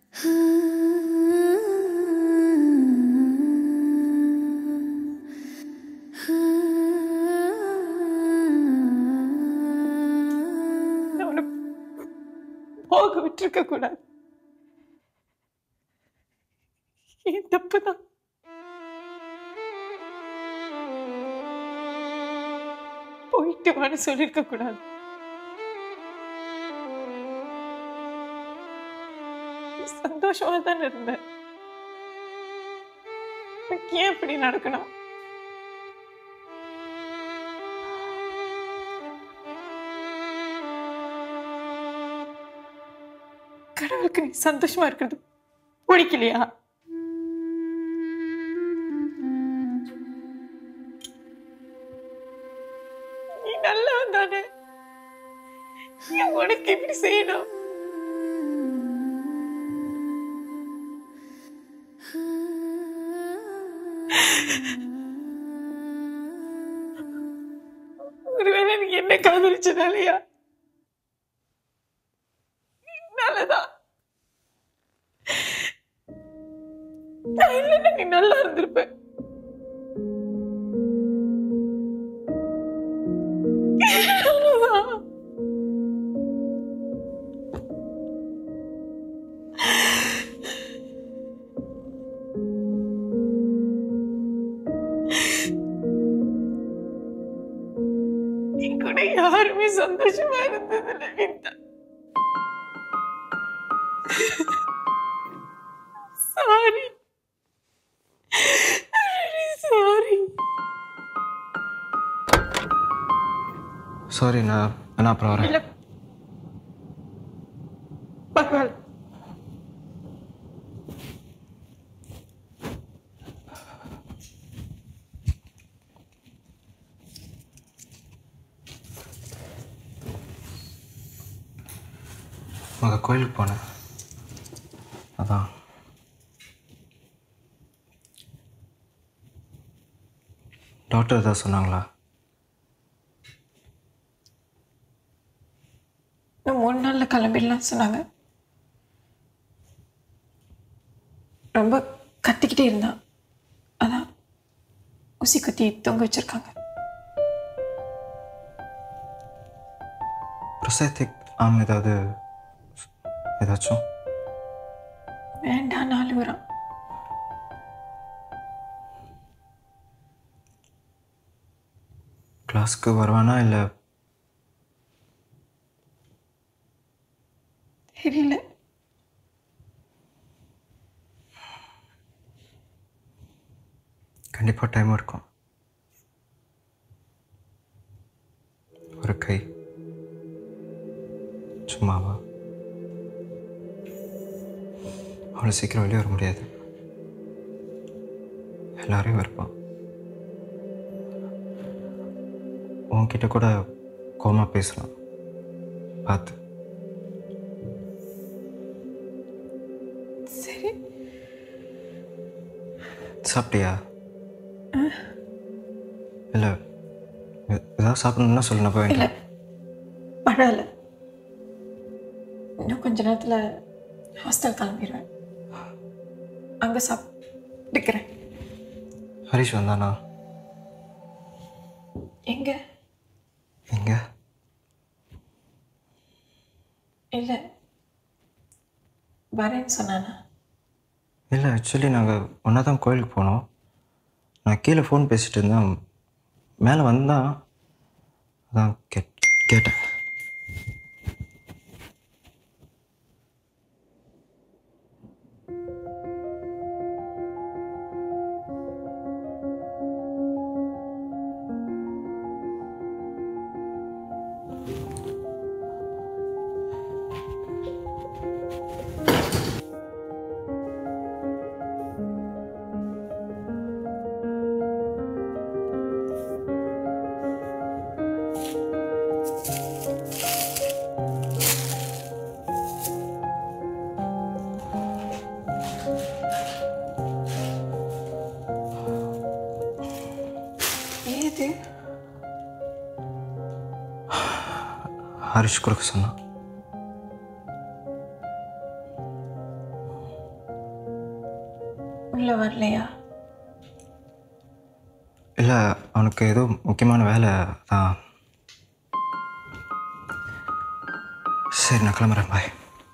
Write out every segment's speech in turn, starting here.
நான் உன்னை போக விட்டுருக்க கூடாது என் தப்பு தான் போயிட்டு வான்னு சொல்லியிருக்க கூடாது சந்தோஷமா தானே இருந்தேன் எனக்கு ஏன் இப்படி நடக்கணும் கடவுளுக்கு நீ சந்தோஷமா இருக்கிறது பிடிக்கலையா நீ நல்லா தானே ஏன் உனக்கு இப்படி செய்யணும் ஒருவேளை நீ என்ன காதலிச்சதாலயா நல்லதான் நான் இல்லைன்னா நீ நல்லா இருந்திருப்ப அவ்வளவுதான். நீ கூட யாருமே சந்தோஷமா இருந்ததில்ல விந்தா சாரி சாரி சாரி நான் நான் அப்புறம் வரேன் இல்ல பரவாயில்ல உங்கள் கோயிலுக்கு போனேன் அதான் டாக்டர் ஏதாவது சொன்னாங்களா இன்னும் மூணு நாள்ல கிளம்பிடலாம் சொன்னாங்க ரொம்ப கத்திக்கிட்டே இருந்தான் அதான் ஊசி குத்தி தொங்க வச்சிருக்காங்க ப்ரொசேத்திக் ஆம் ஏதாவது ஏதாச்சும் வேண்டாம் நாலு வரும் கிளாஸ்க்கு வருவானா இல்லை தெரியல கண்டிப்பாக டைம் இருக்கும் ஒரு கை சும்மாவா அவ்வளோ சீக்கிரம் வெளியே வர முடியாது எல்லாரையும் இருப்பான் உன்கிட்ட கூட கோமா பேசலாம் பார்த்து சரி சாப்பிட்டியா இல்லை ஏதாவது சாப்பிடணும்னா சொல்லு நான் போய் இல்ல வாங்கிக்கிறேன். பரவாயில்ல இன்னும் கொஞ்ச நேரத்துல ஹாஸ்டல் கிளம்பிடுவேன் அங்க சாப்பிட்டுக்கிறேன் ஹரிஷ் வந்தானா எங்க எங்கே இல்ல வரேன்னு சொன்னானா இல்லை ஆக்சுவலி நாங்கள் ஒன்றா தான் கோயிலுக்கு போனோம் நான் கீழே ஃபோன் பேசிட்டு இருந்தேன் மேலே வந்தான் அதான் கேட் கேட்டேன் ஏது ஹரிஷ் கொடுக்க சொன்னான் உள்ள வரலையா இல்லை அவனுக்கு ஏதோ முக்கியமான வேலை தான் சரி நான் கிளம்புறேன் பாய்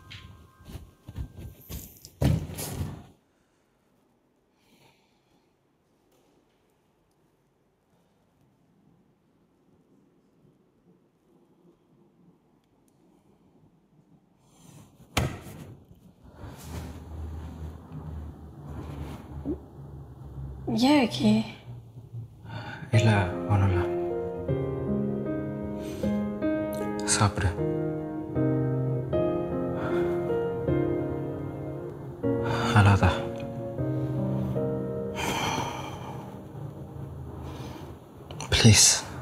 ஏன் விக்கி இல்லை ஒன்றும் இல்லை சாப்பிடு அழாதா ப்ளீஸ்